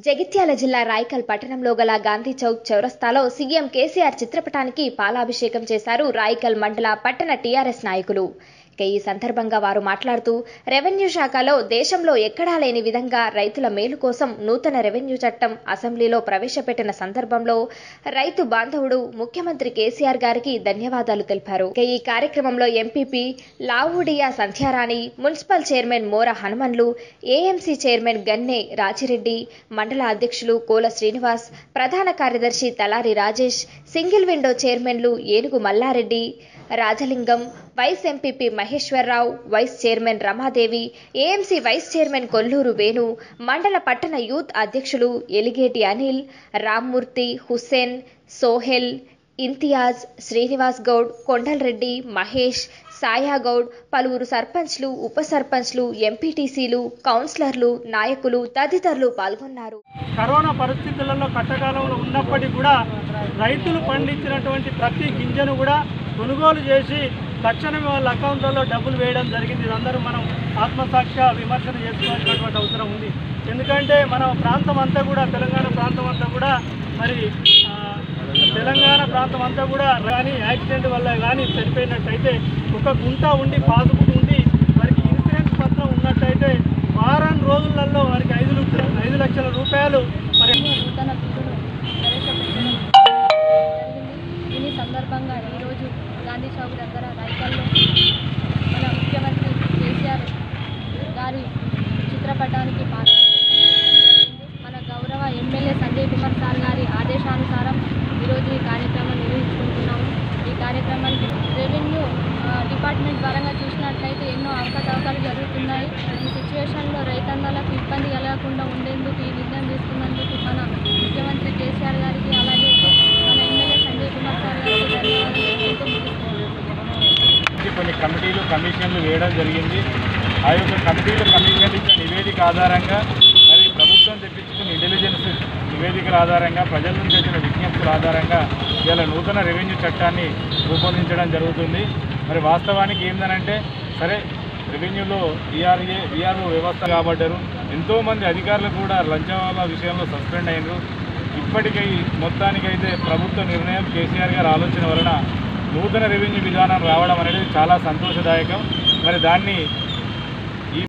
జగిత్యాల జిల్లా రాయకల్ పట్టణంలో గల గాంధీ చౌక్ చౌరస్తాలో సీఎం కేసీఆర్ చిత్రపటానికి పాలాభిషేకం చేశారు రాయకల్ మండల పట్టణ టీఆర్ఎస్ నాయకులు ఇక ఈ సందర్భంగా వారు మాట్లాడుతూ రెవెన్యూ శాఖలో దేశంలో ఎక్కడా లేని విధంగా రైతుల మేలు కోసం నూతన రెవెన్యూ చట్టం అసెంబ్లీలో ప్రవేశపెట్టిన సందర్భంలో రైతు బాంధవుడు ముఖ్యమంత్రి కేసీఆర్ గారికి ధన్యవాదాలు తెలిపారు ఇక ఈ కార్యక్రమంలో MPP Lavudya Sandhyarani municipal chairman Mora Hanmanlu AMC chairman Ganne Rajireddy మండల అధ్యక్షులు కోల శ్రీనివాస్ ప్రధాన కార్యదర్శి తలారి రాజేష్ సింగిల్ విండో చైర్మన్లు Enugu Mallareddy Rajalingam vice MPP Maheshwararao vice chairman Ramadevi AMC vice chairman Kolluru Venu మండల పట్టణ యూత్ అధ్యక్షులు ఎలిగేటి అనిల్ రామ్మూర్తి హుస్సేన్ సోహెల్ ఇంతియాజ్ శ్రీనివాస్ గౌడ్ కొండల్రెడ్డి మహేష్ సాయాగౌడ్ పలువురు సర్పంచ్లు ఉప సర్పంచ్లు ఎంపీటీసీలు కౌన్సిలర్లు నాయకులు తదితరులు పాల్గొన్నారు కరోనా పరిస్థితులలో కష్టకాలంలో ఉన్నప్పటికీ కూడా రైతులు పండించినటువంటి ప్రతి గింజను కూడా కొనుగోలు చేసి తక్షణమే వాళ్ళ అకౌంట్లలో డబ్బులు వేయడం జరిగింది ఇదందరూ మనం ఆత్మసాక్ష విమర్శన చేసుకోవాల్సినటువంటి అవసరం ఉంది ఎందుకంటే మన ప్రాంతం అంతా కూడా తెలంగాణ ప్రాంతం అంతా కూడా మరి ఆ, తెలంగాణ ప్రాంతం అంతా కూడా కానీ యాక్సిడెంట్ వల్ల కానీ చనిపోయినట్టయితే ఒక గుంట ఉండి పాస్బుక్ ఉండి వారికి ఇన్సూరెన్స్ పత్రం ఉన్నట్టయితే వారం రోజులలో వారికి ఐదు లక్ష- ఐదు లక్షల రూపాయలు మరి నూతన బిల్లును ప్రవేశపెట్టడం జరిగింది దీని సందర్భంగా ఈరోజు గాంధీ చౌక్ దగ్గర రైకల్లో మన ముఖ్యమంత్రి కేసీఆర్ గారి చిత్రపటానికి పాలాభిషేకం చేయడం జరిగింది మన గౌరవ ఎమ్మెల్యే సంజయ్ కుమార్ సార్ గారి ఆదేశానుసారం ఈరోజు ఈ కార్యక్రమం నిర్వహించుకుంటున్నాము ఈ కార్యక్రమానికి రెవెన్యూ ఆ, డిపార్ట్మెంట్ పరంగా చూసినట్లయితే ఎన్నో అవకతవకలు జరుగుతున్నాయి ఈ సిచ్యువేషన్లో రైతన్నలకు ఇబ్బంది కలగకుండా ఉండేందుకు ఈ నిర్ణయం తీసుకున్నందుకు మన ముఖ్యమంత్రి కేసీఆర్ గారికి అలాగే మన ఎమ్మెల్యే సంజయ్ కుమార్ సార్ గారికి ధన్యవాదాలు తెలుపుతూ ముగిస్తున్నాను. కొన్ని కమిటీలు కమిషన్లు వేయడం జరిగింది ఆ యొక్క కమిటీలు కమిషన్లు ఇచ్చిన నివేదిక ఆధారంగా మరి ప్రభుత్వం తెప్పించుకున్న ఇంటెలిజెన్స్ నివేదికల ఆధారంగా ప్రజల నుంచి వచ్చిన విజ్ఞప్తుల ఆధారంగా ఇలా నూతన రెవెన్యూ చట్టాన్ని రూపొందించడం జరుగుతుంది మరి వాస్తవానికి ఏందనంటే సరే రెవెన్యూలో ఈఆర్ఏ ఈఆర్ఓ వ్యవస్థ కాబడ్డారు ఎంతోమంది అధికారులు కూడా లంచాల విషయంలో సస్పెండ్ అయినారు ఇప్పటికై మొత్తానికైతే ప్రభుత్వ నిర్ణయం కేసీఆర్ గారి ఆలోచన వలన నూతన రెవెన్యూ విధానం రావడం అనేది చాలా సంతోషదాయకం మరి దాన్ని